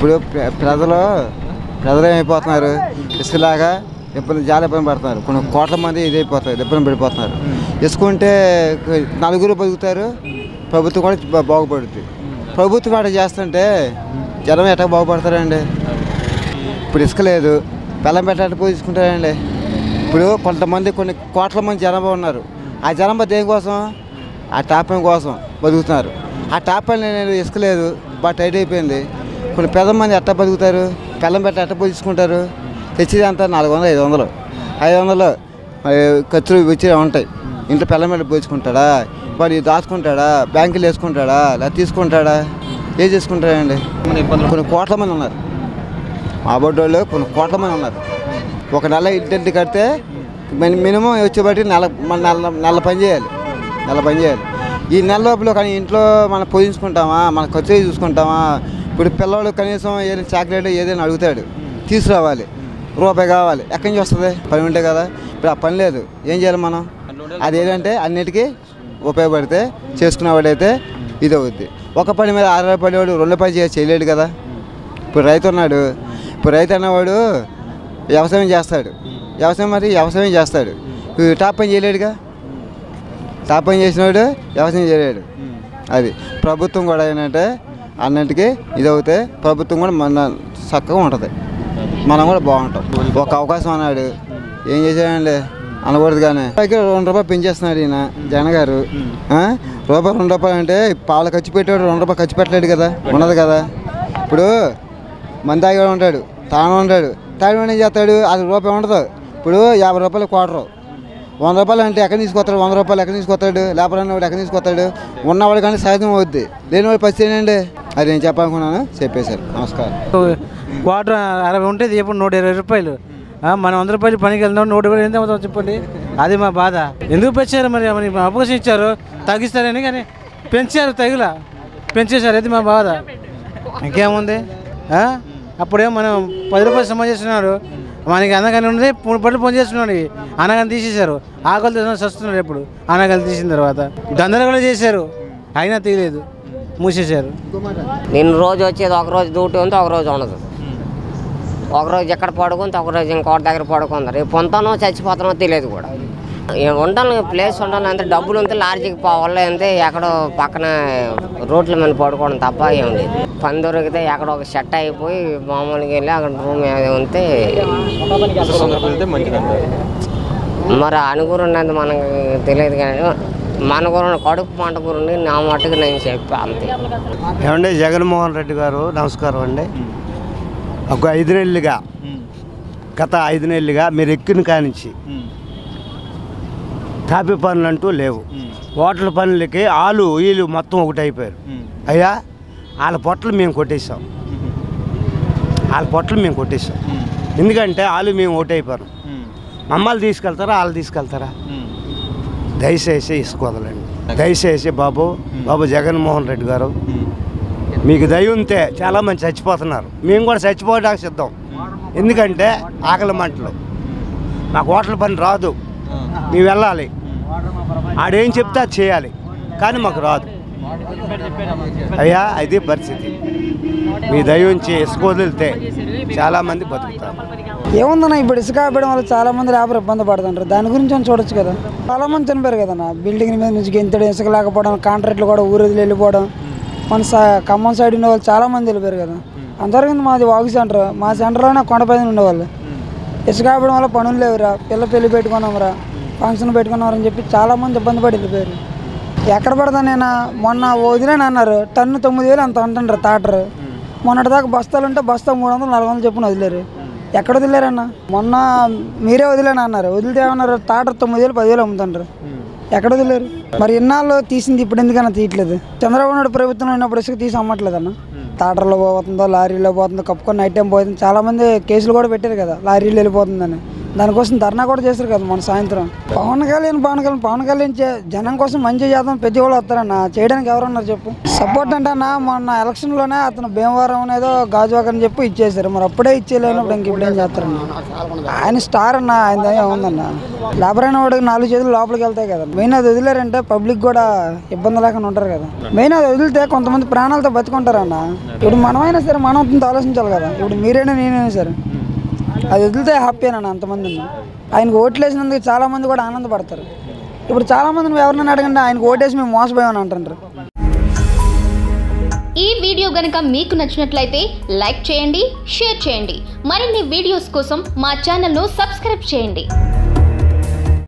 ఇప్పుడు ప్ర- ప్రజలు ప్రజలు ఏమైపోతున్నారు ఇసుకలాగా ఇబ్బంది చాలా ఇబ్బంది పడుతున్నారు కొన్ని కోట్ల మంది ఇదైపోతారు ఇబ్బంది పడిపోతున్నారు ఇసుకుంటే నలుగురు బతుకుతారు ప్రభుత్వం కూడా బా- బాగుపడుతుంది ప్రభుత్వం అట్లా చేస్తుంటే జనం ఎట్లా బాగుపడతారండి ఇప్పుడు ఇసుక లేదు బెల్లం పెట్టాలి పూజించుకుంటారండి ఇప్పుడు కొంతమంది కొన్ని కోట్ల మంది జనాభా ఉన్నారు ఆ జనాభా దేనికోసం ఆ టాపం కోసం బతుకుతున్నారు ఆ టాపం నేను ఇసుక లేదు బాగా టైట్ అయిపోయింది కొన్ని పెద్ద మంది ఎట్లా బతుకుతారు బెల్లం పెట్టి ఎట్లా పూజించుకుంటారు తెచ్చేది అంతా నాలుగు వందలు ఐదు వందలు ఐదు వందలు మరి ఖర్చులు వచ్చి ఉంటాయి ఇంట్లో పిల్లల మీద పూచుకుంటాడా వాడు ఇది దాచుకుంటాడా బ్యాంకులు వేసుకుంటాడా లేదా తీసుకుంటాడా ఏం చేసుకుంటాడండి కొన్ని కోట్ల మంది ఉన్నారు మా బొడ్డోళ్ళు కొన్ని కోట్ల మంది ఉన్నారు ఒక నెల ఇంటి కడితే మిని- మినిమం వచ్చేబట్టి నెల మన నెల నెల పని చేయాలి నెల పని చేయాలి ఈ నెల లోపల కానీ ఇంట్లో మనం పూజించుకుంటామా మన ఖర్చు చూసుకుంటామా ఇప్పుడు పిల్లవాడు కనీసం ఏదైనా చాక్లెట్ ఏదైనా అడుగుతాడు తీసుకురావాలి రూపాయి కావాలి ఎక్కడి నుంచి వస్తుంది పని ఉంటే కదా ఇప్పుడు ఆ పని లేదు ఏం చేయాలి మనం అది ఏంటంటే అన్నిటికీ ఉపయోగపడితే చేసుకునేవాడైతే ఇది అవుద్ది ఒక పని మీద ఆధారపడేవాడు రెండు పని చేసి చేయలేడు కదా ఇప్పుడు రైతు ఉన్నాడు ఇప్పుడు రైతు అన్నవాడు వ్యవసాయం చేస్తాడు వ్యవసాయం మరి వ్యవసాయం చేస్తాడు ఇప్పుడు టాప్ పని చేయలేడుగా టాప్ పని చేసినవాడు వ్యవసాయం చేయలేడు అది ప్రభుత్వం కూడా ఏంటంటే అన్నింటికి ఇది అవుతే ప్రభుత్వం కూడా మన చక్కగా ఉంటుంది మనం కూడా బాగుంటాం ఒక అవకాశం అన్నాడు ఏం చేశాడండి అనకూడదు కానీ రూపాయికి రెండు రూపాయలు పెంచేస్తున్నాడు ఈయన జగన్ గారు ఆ? రూపాయి రెండు రూపాయలు అంటే పాలు ఖర్చు పెట్టాడు రెండు రూపాయలు ఖర్చు పెట్టలేడు కదా ఉన్నది కదా ఇప్పుడు మంది తాగేవాడు ఉంటాడు తాను ఉంటాడు తాగడం ఏం చేస్తాడు అది రూపాయి ఉండదు ఇప్పుడు యాభై రూపాయలు క్వార్టర్ వంద రూపాయలు అంటే ఎక్కడి తీసుకొస్తాడు వంద రూపాయలు ఎక్కడి తీసుకొస్తాడు లేబర్ అన్నవాడు ఎక్కడి తీసుకొస్తాడు ఉన్నవాడు కానీ సహజం అవుద్ది లేనివాడు పరిస్థితి ఏంటండి అది నేను చెప్పాలనుకున్నాను చెప్పేశారు నమస్కారం క్వార్టర్ అరవై ఉంటుంది ఇప్పుడు నూట ఇరవై రూపాయలు ఆ, మనం వంద రూపాయలు పనికి వెళ్దాం నూట ఇరవై ఎంత అవుతాం చెప్పండి అది మా బాధ ఎందుకు పెంచారు మరి మరి అవకాశం ఇచ్చారు తగ్గిస్తారని కానీ పెంచారు తగిల పెంచేశారు అది మా బాధ ఇంకేముంది ఆ? అప్పుడేం మనం పది రూపాయలు సమాజ్ చేస్తున్నారు మనకి అనగానే ఉంది మూడు పట్లు పని చేస్తున్నాడు అనగానే తీసేశారు ఆకలి తిన వస్తున్నాడు ఎప్పుడు అనగాని తీసిన తర్వాత గందరగోళం చేశారు అయినా తీయలేదు మూసేశారు నేను రోజు వచ్చేది ఒక రోజు డ్యూటీ ఉంది ఒక రోజు ఉండదు ఒక రోజు ఎక్కడ పడుకుంది ఒక రోజు ఇంకోటి దగ్గర పడుకుంది రేపు పొంతానో చచ్చిపోతానో తెలియదు కూడా ఇక ఉండాలి ప్లేస్ ఉండాలి అంటే డబ్బులు ఉంటే లాడ్జికి పోవాలి అంతే ఎక్కడో పక్కన రోడ్ల మీద పడుకోవడం తప్ప ఏం లేదు పని దొరికితే ఎక్కడ ఒక సెట్ అయిపోయి మామూలుగా వెళ్ళి అక్కడ రూమ్ ఏదో ఉంటే మరి అనుగురు ఉన్నది మనకు తెలియదు కానీ మన గురు కడుపు మంట గురించి నా మట్టుకు నేను చెప్పా అంతే ఏమండి జగన్మోహన్ రెడ్డి గారు నమస్కారం అండి ఒక ఐదు నెలలుగా గత ఐదు నెలలుగా మీరు ఎక్కిన కానించి టాపీ పనులు అంటూ లేవు హోటల్ పనులకి ఆలు వీళ్ళు మొత్తం ఒకటి అయిపోయారు అయ్యా వాళ్ళ పొట్టలు మేము కొట్టేసాం వాళ్ళ పొట్టలు మేము కొట్టేసాం ఎందుకంటే వాళ్ళు మేము ఒకటి అయిపోయారు మమ్మల్ని తీసుకెళ్తారా వాళ్ళు తీసుకెళ్తారా దయచేసి ఇసుకోదలండి దయచేసి బాబు బాబు జగన్మోహన్ రెడ్డి గారు మీకు దయ ఉంటే చాలామంది చచ్చిపోతున్నారు మేము కూడా చచ్చిపోవడానికి సిద్ధం ఎందుకంటే ఆకలి మంటలు మాకు హోటల్ పని రాదు మేము వెళ్ళాలి ఆడేం చెప్తే అది చేయాలి కానీ మాకు రాదు అయ్యా అది పరిస్థితి మీ దయ ఉంచి ఇసుక వదిలితే చాలామంది బతుకుతారు ఏముందన్న ఇప్పుడు ఇసుక ఆపేయడం వల్ల చాలా మంది లేబర్ ఇబ్బంది పడుతుంటారు దాని గురించి అని చూడొచ్చు కదా చాలా మంది చనిపోయారు కదన్న బిల్డింగ్ మీద నుంచి గెంతడం ఇసుక లేకపోవడం కాంట్రాక్ట్లు కూడా ఊరు వదిలి వెళ్ళిపోవడం మన సా- ఖమ్మం సైడ్ ఉన్న వాళ్ళు చాలా మంది వెళ్ళిపోయారు కదా అంతవరకు మాది వాగు సెంటర్ మా సెంటర్లోనే కొండపై ఉండేవాళ్ళు ఇసుక ఆపడం వల్ల పనులు లేవురా పిల్ల పెళ్లి పెట్టుకున్నాంరా ఫంక్షన్ పెట్టుకున్నారని చెప్పి చాలా మంది ఇబ్బంది పడి వెళ్ళిపోయారు ఎక్కడ పడతా నేను మొన్న వదిలేని అన్నారు టన్ను తొమ్మిది వేలు అంత అంటుండ్రు తాటరు మొన్నటిదాకా బస్తాలు ఉంటే బస్తా మూడు వందలు నాలుగు వందలు చెప్పున వదిలేరు ఎక్కడ వదిలేరన్న మొన్న మీరే వదిలేని అన్నారు వదిలితే ఏమన్నారు తాటరు తొమ్మిది వేలు పదివేలు అమ్ముతుంటారు ఎక్కడ వదిలేరు మరి ఇన్నాళ్ళు తీసింది ఇప్పుడు ఎందుకన్నా తీయట్లేదు చంద్రబాబు నాయుడు ప్రభుత్వం ఉన్నప్పుడు ఇసుక తీసి అమ్మట్లేదు అన్న టాటర్లో పోతుందో లారీలో పోతుందో కప్పుకొని నైట్ టైం పోతుంది చాలా మంది కేసులు కూడా పెట్టారు కదా లారీలు వెళ్ళిపోతుందని దానికోసం ధర్నా కూడా చేశారు కదా మన సాయంత్రం పవన్ కళ్యాణ్ పవన్ కళ్యాణ్ పవన్ కళ్యాణ్ చే- జనం కోసం మంచి చేద్దాం ప్రతి వాళ్ళు వస్తారన్న చేయడానికి ఎవరున్నారు చెప్పు సపోర్ట్ అంటే అన్న మొన్న ఎలక్షన్లోనే అతను భీమవరం అనేదో గాజువాక అని చెప్పి ఇచ్చేసారు మరి అప్పుడే ఇచ్చేయలేనప్పుడు ఇంక ఇప్పుడు ఏం చేస్తారన్న ఆయన స్టార్ అన్న ఆయన ఏముందన్న లేబర్ అయిన వాడికి నాలుగు చేతులు లోపలికి వెళ్తాయి కదా మెయిన్ అది వదిలేరంటే పబ్లిక్ కూడా ఇబ్బంది లేకుండా ఉంటారు కదా మెయిన్ అది వదిలితే కొంతమంది ప్రాణాలతో బతుకుంటారన్న ఇప్పుడు మనమైనా సరే మనం ఆలోచించాలి కదా ఇప్పుడు మీరైనా నేనైనా సరే అది వదిలితే హ్యాపీనా అంతమంది ఆయనకు ఓట్లు వేసినందుకు చాలా మంది కూడా ఆనందపడతారు ఇప్పుడు చాలా మంది నువ్వు ఎవరినైనా అడగండి ఆయనకు ఓటేసి మేము మోసపోయామని అంటుంటారు ఈ వీడియో గనుక మీకు నచ్చినట్లయితే లైక్ చేయండి షేర్ చేయండి మరిన్ని వీడియోస్ కోసం మా ఛానల్ను సబ్స్క్రైబ్ చేయండి